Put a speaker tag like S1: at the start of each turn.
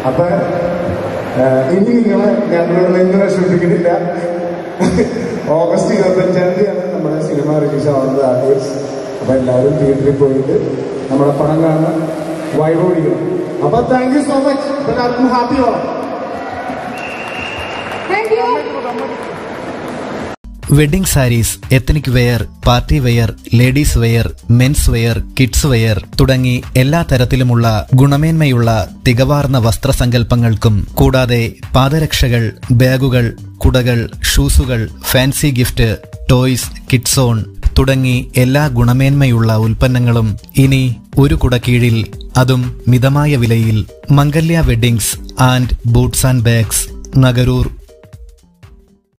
S1: അപ്പൊ ആ, ഇനി നിങ്ങളെ ഞങ്ങളുടെ ഇന്ന് വിഷമിപ്പിക്കുന്നില്ല ഓഗസ്റ്റ് ഇരുപത്തഞ്ചാം തീയതിയാണ് നമ്മുടെ സിനിമ റിലീസ് ആവുന്നത് ആർട്ടിയസ് അപ്പൊ എല്ലാവരും തിയേറ്ററിൽ പോയിട്ട് നമ്മുടെ പടം കാണാൻ വൈബോടിക്കണം അപ്പൊ താങ്ക് യു സോ മച്ച് എല്ലാവർക്കും happy Onam
S2: thank you
S3: wedding saris ethnic wear party wear ladies wear men's wear kids wear തുടങ്ങി എല്ലാ തരത്തിലുമുള്ള ഗുണമേന്മയുള്ള തികവാർന്ന വസ്ത്രസങ്കല്പങ്ങൾക്കും കൂടാതെ പാദരക്ഷകൾ ബാഗുകൾ കുടകൾ ഷൂസുകൾ ഫാൻസി ഗിഫ്റ്റ് ടോയ്സ് കിഡ്സോൺ തുടങ്ങി എല്ലാ ഗുണമേന്മയുള്ള ഉൽപ്പന്നങ്ങളും ഇനി ഒരു കുടക്കീഴിൽ അതും മിതമായ വിലയിൽ Mangalya weddings and boots and bags Nagaroor